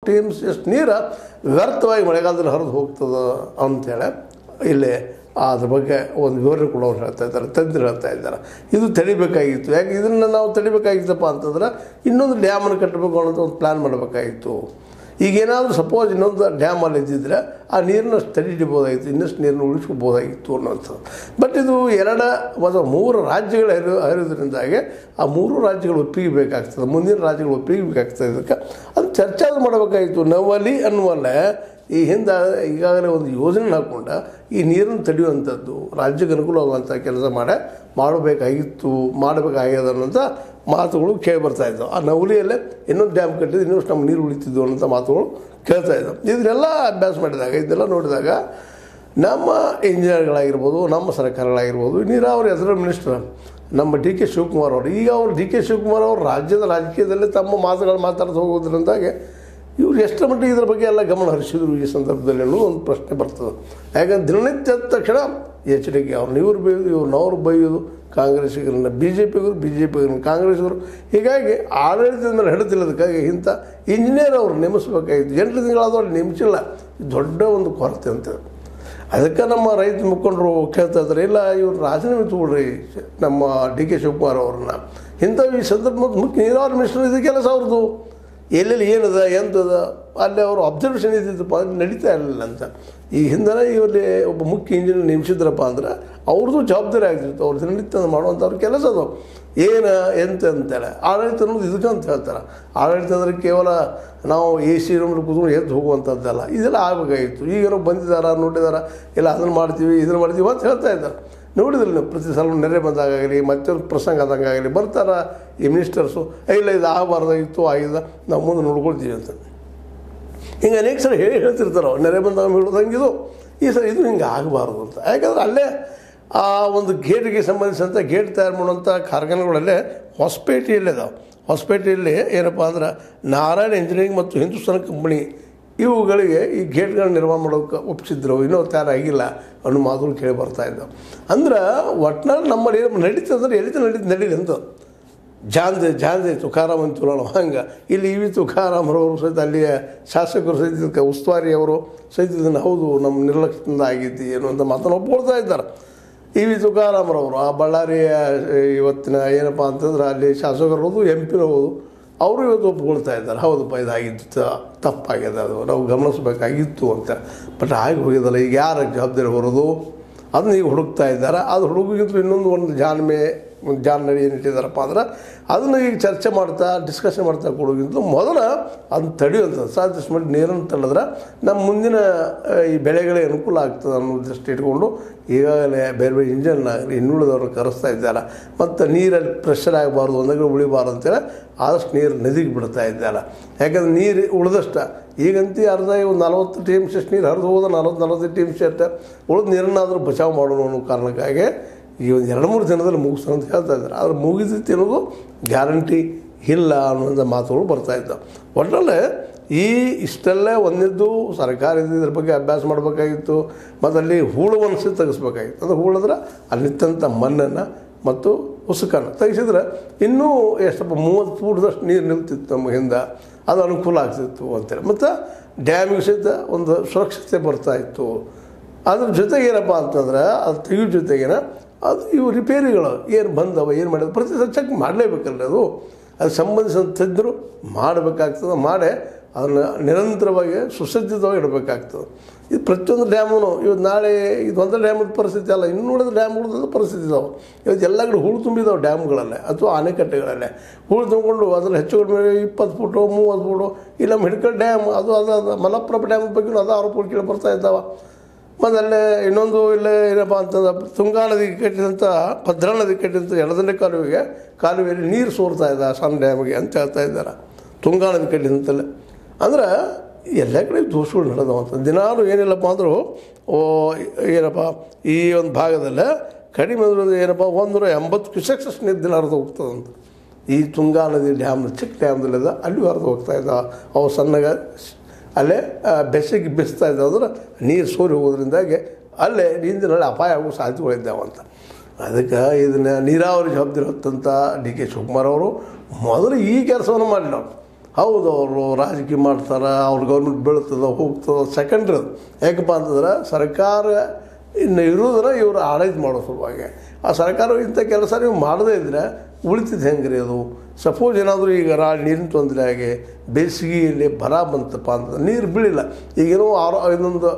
T M C ಅಷ್ಟು ನೀರು ವ್ಯರ್ಥವಾಗಿ ಮಳೆಗಾಲದಲ್ಲಿ ಹರಿದು ಹೋಗ್ತದೆ ಅಂಥೇಳಿ ಇಲ್ಲಿ ಅದ್ರ ಬಗ್ಗೆ ಒಂದು ವಿವರಣೆ ಕೂಡ ಅವ್ರು ಹೇಳ್ತಾ ಇದ್ದಾರೆ ತಜ್ಞರು ಹೇಳ್ತಾ ಇದ್ದಾರೆ ಇದು ತಡಿಬೇಕಾಗಿತ್ತು ಯಾಕೆ ಇದನ್ನು ನಾವು ತಡಿಬೇಕಾಗಿತ್ತಪ್ಪ ಅಂತಂದ್ರೆ ಇನ್ನೊಂದು ಡ್ಯಾಮನ್ನು ಕಟ್ಟಬೇಕು ಅನ್ನೋದು ಒಂದು ಪ್ಲ್ಯಾನ್ ಮಾಡಬೇಕಾಗಿತ್ತು ಈಗೇನಾದರೂ ಸಪೋಸ್ ಇನ್ನೊಂದು ಡ್ಯಾಮ್ ಅಲ್ಲಿ ಇದ್ದಿದ್ರೆ ಆ ನೀರನ್ನ ತಡೆ ಹಿಡಿಬೋದಾಗಿತ್ತು ಇನ್ನಷ್ಟು ನೀರನ್ನು ಉಳಿಸ್ಕೋಬೋದಾಗಿತ್ತು ಅನ್ನೋಂಥದ್ದು ಬಟ್ ಇದು ಎರಡ ಮತ್ತು ಮೂರು ರಾಜ್ಯಗಳು ಹರಿದು ಹರಿಯೋದ್ರಿಂದಾಗಿ ಆ ಮೂರು ರಾಜ್ಯಗಳು ಒಪ್ಪಿಗೆ ಬೇಕಾಗ್ತದೆ ಮುಂದಿನ ರಾಜ್ಯಗಳು ಒಪ್ಪಿಗೆ ಬೇಕಾಗ್ತದೆ ಇದಕ್ಕೆ ಅದು ಚರ್ಚೆ ಆದ್ರೂ ಮಾಡಬೇಕಾಗಿತ್ತು ನವಲಿ ಅನ್ನುವಲ್ಲ ಈ ಹಿಂದೆ ಈಗಾಗಲೇ ಒಂದು ಯೋಜನೆ ಹಾಕ್ಕೊಂಡು ಈ ನೀರನ್ನು ತಡೆಯುವಂಥದ್ದು ರಾಜ್ಯಕ್ಕೆ ಅನುಕೂಲವಾಗುವಂಥ ಕೆಲಸ ಮಾಡೇ ಮಾಡಬೇಕಾಗಿತ್ತು ಮಾಡಬೇಕಾಗ್ಯದ ಅನ್ನೋಂಥ ಮಾತುಗಳು ಕೇಳಿ ಬರ್ತಾ ಇದ್ದವು ಆ ನವಲಿಯಲ್ಲೇ ಇನ್ನೊಂದು ಡ್ಯಾಮ್ ಕಟ್ಟಿದ್ದು ಇನ್ನಷ್ಟು ನಮ್ಮ ನೀರು ಉಳಿತಿದ್ವು ಅನ್ನೋಂಥ ಮಾತುಗಳು ಕೇಳ್ತಾ ಇದ್ದವು ಇದನ್ನೆಲ್ಲ ಅಭ್ಯಾಸ ಮಾಡಿದಾಗ ಇದನ್ನೆಲ್ಲ ನೋಡಿದಾಗ ನಮ್ಮ ಇಂಜಿನಿಯರ್ಗಳಾಗಿರ್ಬೋದು ನಮ್ಮ ಸರ್ಕಾರಗಳಾಗಿರ್ಬೋದು ನೀರಾವರಿ ಹೆಸರು ಮಿನಿಸ್ಟರ್ ನಮ್ಮ ಡಿ ಕೆ ಶಿವಕುಮಾರ್ ಅವರು ಈಗ ಅವರು ಡಿ ಕೆ ಶಿವಕುಮಾರ್ ಅವರು ರಾಜ್ಯದ ರಾಜಕೀಯದಲ್ಲಿ ತಮ್ಮ ಮಾತುಗಳು ಮಾತಾಡ್ತಾ ಹೋಗೋದ್ರಿಂದಾಗೆ ಇವ್ರು ಎಷ್ಟರ ಮಟ್ಟಿಗೆ ಇದ್ರ ಬಗ್ಗೆ ಎಲ್ಲ ಗಮನ ಹರಿಸಿದ್ರು ಈ ಸಂದರ್ಭದಲ್ಲಿ ಅನ್ನೋ ಒಂದು ಪ್ರಶ್ನೆ ಬರ್ತದೆ ಯಾಕಂದ್ರೆ ದಿನನಿತ್ಯ ಎದ್ದ ತಕ್ಷಣ ಎಚ್ಚರಿಕೆ ಅವ್ರನ್ನ ಇವ್ರು ಬೈಯೋದು ಇವ್ರನ್ನ ಅವ್ರು ಬೈಯೋದು ಕಾಂಗ್ರೆಸ್ಸಿಗರನ್ನ ಬಿ ಜೆ ಪಿಗರು ಬಿ ಜೆ ಪಿಗರನ್ನ ಕಾಂಗ್ರೆಸ್ಸಿಗರು ಹೀಗಾಗಿ ಆಡಳಿತದ ಮೇಲೆ ಹಿಡಿದಿಲ್ಲದಕ್ಕಾಗಿ ಇಂಥ ಇಂಜಿನಿಯರ್ ಅವ್ರು ನೇಮಿಸ್ಬೇಕಾಗಿತ್ತು ಎಂಟು ತಿಂಗಳಾದವ್ರು ನೇಮಿಸಿಲ್ಲ ಇದು ದೊಡ್ಡ ಒಂದು ಕೊರತೆ ಅಂತ ಅದಕ್ಕೆ ನಮ್ಮ ರೈತ ಮುಖಂಡರು ಕೇಳ್ತಾ ಇದ್ದಾರೆ ಇಲ್ಲ ಇವ್ರು ರಾಜೀನಾಮೆ ತಗೊಳ್ರಿ ನಮ್ಮ ಡಿ ಕೆ ಶಿವಕುಮಾರ್ ಅವ್ರನ್ನ ಇಂಥ ಈ ಸಂದರ್ಭ ಮುಖ್ಯ ನೀರಾವರಿ ಮಿನಿಸ್ಟರ್ ಇದು ಕೆಲಸ ಅವ್ರದ್ದು ಎಲ್ಲೆಲ್ಲಿ ಏನದ ಎಂತದ ಅಲ್ಲಿ ಅವರು ಅಬ್ಸರ್ವೇಷನ್ ಇದ್ದಿದ್ದಪ್ಪ ಅದು ನಡೀತಾ ಇರಲಿಲ್ಲ ಅಂತ ಈ ಹಿಂದೆ ಇವರಲ್ಲಿ ಒಬ್ಬ ಮುಖ್ಯ ಇಂಜಿನಿಯರ್ ನೇಮಿಸಿದ್ರಪ್ಪ ಅಂದ್ರೆ ಅವ್ರದ್ದು ಜವಾಬ್ದಾರಿ ಆಗ್ತಿತ್ತು ಅವ್ರ ದಿನನಿತ್ಯ ಮಾಡುವಂಥವ್ರ ಕೆಲಸ ಅದು ಏನು ಎಂತ ಅಂತೇಳಿ ಆಡಳಿತ ಅನ್ನೋದು ಇದಕ್ಕೆ ಅಂತ ಹೇಳ್ತಾರೆ ಆಡಳಿತ ಅಂದರೆ ಕೇವಲ ನಾವು ಎ ಸಿ ರೂಮಲ್ಲಿ ಕೂತ್ಕೊಂಡು ಎದ್ದು ಹೋಗುವಂಥದ್ದಲ್ಲ ಇದೆಲ್ಲ ಆಗಬೇಕಾಗಿತ್ತು ಈಗೇನೋ ಬಂದಿದ್ದಾರ ನೋಡಿದಾರ ಇಲ್ಲ ಅದನ್ನು ಮಾಡ್ತೀವಿ ಇದನ್ನು ಮಾಡ್ತೀವಿ ಅಂತ ಹೇಳ್ತಾ ಇದ್ದಾರೆ ನೋಡಿದ್ರಿ ನೀವು ಪ್ರತಿ ಸಲ ನೆರೆ ಬಂದಾಗಲಿ ಮತ್ತೊಂದು ಪ್ರಸಂಗ ಆದಂಗಾಗಲಿ ಬರ್ತಾರ ಈ ಮಿನಿಸ್ಟರ್ಸು ಇಲ್ಲ ಇದು ಆಗಬಾರ್ದಾಗಿತ್ತು ಆಗಿದೆ ನಾವು ಮುಂದೆ ನೋಡ್ಕೊಳ್ತೀವಿ ಅಂತ ಹಿಂಗೆ ಅನೇಕ ಸಲ ಹೇಳಿ ಹೇಳ್ತಿರ್ತಾರೆ ಅವ್ರು ನೆರೆ ಬಂದಾಗ ಹೇಳೋದಂಗಿದು ಈ ಸಲ ಇದು ಹಿಂಗೆ ಆಗಬಾರ್ದು ಅಂತ ಯಾಕಂದ್ರೆ ಅಲ್ಲೇ ಆ ಒಂದು ಗೇಟ್ಗೆ ಸಂಬಂಧಿಸಿದಂಥ ಗೇಟ್ ತಯಾರು ಮಾಡುವಂಥ ಕಾರ್ಖಾನೆಗಳಲ್ಲೇ ಹೊಸಪೇಟೆಯಲ್ಲೇ ಇದಾವೆ ಹೊಸಪೇಟೆಯಲ್ಲಿ ಏನಪ್ಪ ಅಂದ್ರೆ ನಾರಾಯಣ ಇಂಜಿನಿಯರಿಂಗ್ ಮತ್ತು ಹಿಂದೂಸ್ತಾನ್ ಕಂಪನಿ ಇವುಗಳಿಗೆ ಈ ಗೇಟ್ಗಳನ್ನ ನಿರ್ಮಾಣ ಮಾಡೋಕೆ ಒಪ್ಪಿಸಿದ್ರು ಇನ್ನೂ ತಯಾರಾಗಿಲ್ಲ ಅನ್ನೋ ಮಾತುಗಳು ಕೇಳಿ ಬರ್ತಾ ಇದ್ದಾವೆ ಅಂದ್ರೆ ಒಟ್ನಲ್ಲಿ ನಮ್ಮಲ್ಲಿ ಏನು ನಡೀತಂದ್ರೆ ಎಲ್ಲಿತ ನಡೀತು ನಡೀಲಿ ಅಂತ ಜಾಂದೆ ಜಾಂದೆ ತುಕಾರಾಮ್ ಅಂತೀವಲ್ಲ ಹಂಗೆ ಇಲ್ಲಿ ಇ ವಿ ತುಕಾರಾಮ್ರವರು ಸಹಿತ ಅಲ್ಲಿಯ ಶಾಸಕರು ಸಹಿತ ಇದಕ್ಕೆ ಉಸ್ತುವಾರಿ ಅವರು ಸಹಿತ ಇದನ್ನು ಹೌದು ನಮ್ಮ ನಿರ್ಲಕ್ಷ್ಯದಿಂದ ಆಗಿದ್ದು ಏನು ಅಂತ ಮಾತನ್ನು ಒಪ್ಕೊಳ್ತಾ ಇದ್ದಾರೆ ಇ ವಿ ತುಕಾರಾಮ್ರವರು ಆ ಬಳ್ಳಾರಿಯ ಇವತ್ತಿನ ಏನಪ್ಪ ಅಂತಂದ್ರೆ ಅಲ್ಲಿ ಶಾಸಕರು ಹೌದು ಎಂ ಪಿನೂ ಹೌದು ಅವರು ಇವತ್ತು ಒಪ್ಕೊಳ್ತಾ ಇದ್ದಾರೆ ಹೌದಪ್ಪ ಇದಾಗಿದ್ದು ತ- ತಪ್ಪಾಗಿದೆ ಅದು ನಾವು ಗಮನಿಸಬೇಕಾಗಿತ್ತು ಅಂತ ಬಟ್ ಆಗಿ ಹೋಗಿದ್ದಲ್ಲ ಈಗ ಯಾರ ಜವಾಬ್ದಾರಿ ಹೊರೋದು ಅದನ್ನ ಈಗ ಹುಡುಕ್ತಾ ಇದ್ದಾರೆ ಅದು ಹುಡುಗಿದ್ರು ಇನ್ನೊಂದು ಒಂದು ಜಾಣ್ಮೆ ಒಂದು ಜಾಣ್ಮೆ ಏನು ಇಟ್ಟಿದ್ದಾರಪ್ಪ ಅಂದ್ರೆ ಅದನ್ನು ಈಗ ಚರ್ಚೆ ಮಾಡ್ತಾ ಡಿಸ್ಕಷನ್ ಮಾಡ್ತಾ ಕೊಡೋಗಿಂತ ಮೊದಲ ಅದನ್ನ ತಡೆಯುವಂಥದ್ದು ಸಾಧ್ಯಷ್ಟು ಮಾಡಿ ನೀರನ್ನು ತಳ್ಳಿದ್ರೆ ನಮ್ಮ ಮುಂದಿನ ಆ, ಈ ಬೆಳೆಗಳಿಗೆ ಅನುಕೂಲ ಆಗ್ತದೆ ಅನ್ನೋ ದೃಷ್ಟಿ ಇಟ್ಕೊಂಡು ಈಗಾಗಲೇ ಬೇರೆ ಬೇರೆ ಇಂಜನ್ ಇನ್ನುಳಿದವ್ರನ್ನ ಕರೆಸ್ತಾ ಇದ್ದಾರೆ ಮತ್ತು ನೀರಲ್ಲಿ ಪ್ರೆಷರ್ ಆಗಬಾರ್ದು ಒಂದಾಗ ಉಳಿಬಾರ್ದು ಅಂತೇಳಿ ಆದಷ್ಟು ನೀರು ನದಿಗೆ ಬಿಡ್ತಾ ಇದ್ದಾರೆ ಯಾಕಂದ್ರೆ ನೀರು ಉಳಿದಷ್ಟ ಈಗಂತೂ ಅರ್ಧ ಒಂದು ನಲವತ್ತು ಟಿ ಎಮ್ ಸಿ ಅಷ್ಟು ನೀರು ಹರಿದು ಹೋದ ನಲವತ್ತು ನಲವತ್ತು ಟಿ ಎಮ್ ಸಿ ಅಷ್ಟು ಉಳಿದ ನೀರನ್ನಾದರೂ ಬಚಾವ್ ಮಾಡೋಣ ಅನ್ನೋ ಕಾರಣಕ್ಕಾಗಿ ಈ ಒಂದು ಎರಡು ಮೂರು ದಿನದಲ್ಲಿ ಮುಗಿಸ್ತಾರೆ ಅಂತ ಹೇಳ್ತಾ ಇದ್ದಾರೆ ಆದರೆ ಮುಗಿದೈತಿ ಅನ್ನೋದು ಗ್ಯಾರಂಟಿ ಇಲ್ಲ ಅನ್ನೋಂಥ ಮಾತುಗಳು ಬರ್ತಾ ಇದ್ದಾವೆ ಒಟ್ಟಲ್ಲಿ ಈ ಇಷ್ಟೆಲ್ಲ ಒಂದಿದ್ದು ಸರ್ಕಾರ ಇದ್ರ ಬಗ್ಗೆ ಅಭ್ಯಾಸ ಮಾಡಬೇಕಾಗಿತ್ತು ಮತ್ತು ಅಲ್ಲಿ ಹೂಳುವನ್ನು ಸಹ ತೆಗೆಸ್ಬೇಕಾಗಿತ್ತು ಅದು ಹೂಳಿದ್ರೆ ಅಲ್ಲಿತ್ತಂಥ ಮಣ್ಣನ್ನು ಮತ್ತು ಉಸುಕನ್ನು ತೆಗೆಸಿದ್ರೆ ಇನ್ನೂ ಎಷ್ಟಪ್ಪ ಮೂವತ್ತು ಫೂಟ್ದಷ್ಟು ನೀರು ನಿಲ್ತಿತ್ತು ನಮ್ಮ ಹಿಂದೆ ಅದು ಅನುಕೂಲ ಆಗ್ತಿತ್ತು ಅಂತೇಳಿ ಮತ್ತು ಡ್ಯಾಮಿಗೆ ಸಹಿತ ಒಂದು ಸುರಕ್ಷತೆ ಬರ್ತಾ ಇತ್ತು ಅದ್ರ ಜೊತೆಗೆ ಏನಪ್ಪ ಅಂತಂದ್ರೆ ಅದು ತೆಗಿಯೋ ಜೊತೆಗೇನ ಅದು ಇವು ರಿಪೇರಿಗಳು ಏನು ಬಂದವ ಏನು ಮಾಡಿದ ಪ್ರತಿ ಸಲ ಚೆಕ್ ಮಾಡಲೇಬೇಕಲ್ಲ ಅದು ಅದು ಸಂಬಂಧಿಸಿದ ತಜ್ಞರು ಮಾಡಬೇಕಾಗ್ತದೆ ಮಾಡೇ ಅದನ್ನು ನಿರಂತರವಾಗಿ ಸುಸಜ್ಜಿತವಾಗಿ ಇಡಬೇಕಾಗ್ತದೆ ಇದು ಪ್ರತಿಯೊಂದು ಡ್ಯಾಮು ಇವತ್ತು ನಾಳೆ ಇದು ಒಂದು ಡ್ಯಾಮದ ಪರಿಸ್ಥಿತಿ ಅಲ್ಲ ಇನ್ನು ಉಳಿದ ಡ್ಯಾಮ್ ಉಳಿದ ಪರಿಸ್ಥಿತಿ ಇದಾವೆ ಇವತ್ತು ಎಲ್ಲ ಕಡೆ ಹೂಳು ತುಂಬಿದಾವೆ ಡ್ಯಾಮ್ಗಳಲ್ಲೇ ಅಥವಾ ಅಣೆಕಟ್ಟೆಗಳಲ್ಲೇ ಹೂಳು ತುಂಬಿಕೊಂಡು ಅದ್ರಲ್ಲಿ ಹೆಚ್ಚು ಕಡಿಮೆ ಇಪ್ಪತ್ತು ಫುಟು ಮೂವತ್ತು ಫುಟು ಇಲ್ಲ ಮೆಡಿಕಲ್ ಡ್ಯಾಮ್ ಅದು ಅದು ಅದು ಮಲಪ್ರಭ ಡ್ಯಾಮ್ ಬಗ್ಗೆ ಅದು ಆರೋಪಗಳು ಕೇಳಿ ಬರ್ತಾ ಇದ್ದಾವೆ ಮತ್ತು ಅಲ್ಲೇ ಇನ್ನೊಂದು ಇಲ್ಲೇ ಏನಪ್ಪ ಅಂತಂದ್ರೆ ತುಂಗಾ ನದಿಗೆ ಕಟ್ಟಿದಂಥ ಭದ್ರಾ ನದಿಗೆ ಕಟ್ಟಿದಂಥ ಎಡದಂಡೆ ಕಾಲುವೆಗೆ ಕಾಲುವೆಯಲ್ಲಿ ನೀರು ಸೋರ್ತಾ ಇದೆ ಸಣ್ಣ ಡ್ಯಾಮಿಗೆ ಅಂತ ಹೇಳ್ತಾ ಇದ್ದಾರೆ ತುಂಗಾ ನದಿ ಕಟ್ಟಿದಂತಲ್ಲೇ ಅಂದ್ರೆ ಎಲ್ಲ ಕಡೆ ದೋಷಗಳು ನಡೆದವಂತ ದಿನಾಲು ಏನಿಲ್ಲಪ್ಪ ಅಂದರೂ ಓ ಏನಪ್ಪ ಈ ಒಂದು ಭಾಗದಲ್ಲೇ ಕಡಿಮೆ ಅಂದ್ರೆ ಏನಪ್ಪ ಒಂದೂರ ಎಂಬತ್ತು ಕ್ಯೂಸೆಕ್ಸ್ ಅಷ್ಟು ನೀರು ದಿನ ಹರಿದು ಹೋಗ್ತದಂತ ಈ ತುಂಗಾ ನದಿ ಡ್ಯಾಮ್ ಚಿಕ್ಕ ಡ್ಯಾಮ್ದಲ್ಲಿದೆ ಅಲ್ಲಿ ಹರಿದು ಹೋಗ್ತಾ ಇದ್ದ ಅವು ಸಣ್ಣಗೆ ಅಲ್ಲೇ ಆ, ಬೆಚ್ಚಗೆ ಬಿಸ್ತಾ ಇದ್ದಾವೆ ಅಂದ್ರೆ ನೀರು ಸೋರಿ ಹೋಗೋದ್ರಿಂದಾಗಿ ಅಲ್ಲೇ ನೀರಿನಲ್ಲಿ ಅಪಾಯ ಆಗೋ ಸಾಧ್ಯತೆಗಳಿದ್ದಾವಂತ ಅದಕ್ಕೆ ಇದನ್ನು ನೀರಾವರಿ ಜವಾಬ್ದಾರಿ ಹೊತ್ತಂಥ ಡಿ ಕೆ ಶಿವಕುಮಾರ್ ಅವರು ಮೊದಲು ಈ ಕೆಲಸವನ್ನು ಮಾಡಿಲ್ಲ ಅವ್ರು ಹೌದು ಅವರು ರಾಜಕೀಯ ಮಾಡ್ತಾರೆ ಅವ್ರ ಗೌರ್ಮೆಂಟ್ ಬೀಳ್ತದೆ ಹೋಗ್ತದೆ ಸೆಕೆಂಡ್ರಿ ಅದು ಯಾಕಪ್ಪ ಅಂತಂದ್ರೆ ಸರ್ಕಾರ ಇನ್ನು ಇರೋದನ್ನ ಇವರು ಆಡಳಿತ ಮಾಡೋ ಸಲುವಾಗಿ ಆ ಸರ್ಕಾರ ಇಂಥ ಕೆಲಸ ನೀವು ಮಾಡದೇ ಇದ್ದರೆ ಉಳಿತಿದ್ದು ಹೆಂಗೆ ರೀ ಅದು ಸಪೋಸ್ ಏನಾದರೂ ಈಗ ರಾ ನೀರಿನ ತೊಂದರೆ ಆಗಿ ಬೇಸಿಗೆಯಲ್ಲಿ ಬರ ಬಂತಪ್ಪ ಅಂತಂದ್ರೆ ನೀರು ಬೀಳಿಲ್ಲ ಈಗೇನೋ ಆರೋ ಇನ್ನೊಂದು